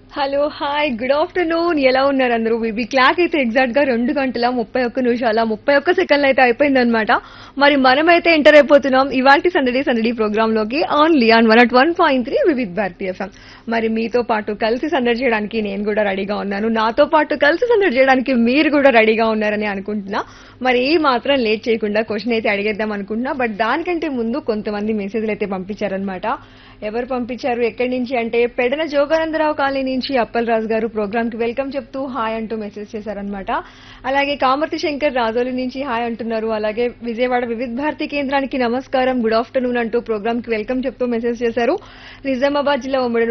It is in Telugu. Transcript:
హలో హాయ్ గుడ్ ఆఫ్టర్నూన్ ఎలా ఉన్నారు అందరూ బీబీ క్లాక్ అయితే ఎగ్జాక్ట్ గా రెండు గంటల ముప్పై ఒక్క నిమిషాల ముప్పై ఒక్క సెకండ్లు అయితే అయిపోయిందనమాట మరి మనమైతే ఎంటర్ అయిపోతున్నాం ఇవాళ సందడి సందడి ప్రోగ్రామ్ లోకి only on one at one point three Vividh Bharati FM మరి మీతో పాటు కలిసి సందడి చేయడానికి నేను కూడా రెడీగా ఉన్నాను నాతో పాటు కలిసి సందడి చేయడానికి మీరు కూడా రెడీగా ఉన్నారని అనుకుంటున్నా మరి ఈ మాత్రం లేట్ చేయకుండా క్వశ్చన్ అయితే అడిగేద్దాం అనుకుంటున్నా బట్ దానికంటే ముందు కొంతమంది మెసేజ్లు అయితే పంపించారనమాట ఎవరు పంపించారు ఎక్కడి నుంచి అంటే పెడన జోగానందరావు కాలనీ నుంచి అప్పలరాజు గారు ప్రోగ్రామ్ కి వెల్కమ్ చెప్తూ హాయ్ అంటూ మెసేజ్ చేశారనమాట అలాగే కామర్తి శంకర్ రాజోలి నుంచి హాయ్ అంటున్నారు అలాగే విజయవాడ వివిధ భారతి కేంద్రానికి నమస్కారం గుడ్ ఆఫ్టర్నూన్ అంటూ ప్రోగ్రామ్ కి వెల్కమ్ చెప్తూ మెసేజ్ చేశారు నిజామాబాద్ జిల్లా ఉమ్మడి